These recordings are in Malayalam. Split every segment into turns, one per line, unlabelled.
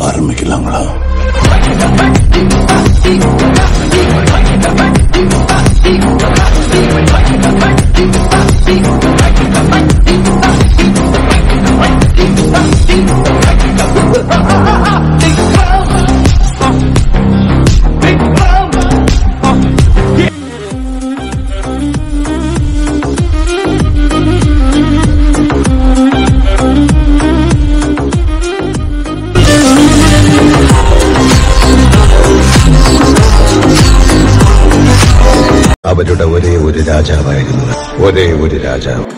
ஆரம்பிக்கலாங்களா അവരുടെ ഒരേ ഒരു രാജാവായിരുന്നു ഒരേ ഒരു രാജാവ്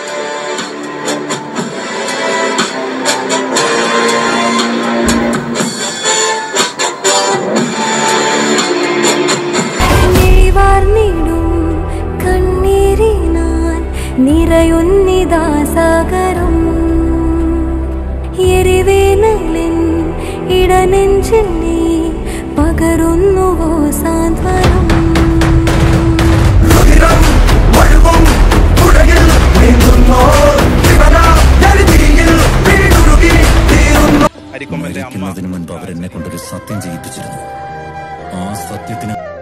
വാർന്നിടും കണ്ണീരിനാൽ നിറയുന്നിതാ സാഗരം എരിവേനലിൻ ഇടനെഞ്ചിൽ നീ പകരുന്നുവോ സാന്ത്വനം
മരിക്കുന്നതിന് മുൻപ് അവരെന്നെ കൊണ്ടൊരു സത്യം ചെയ്യിപ്പിച്ചിരുന്നു ആ സത്യത്തിന്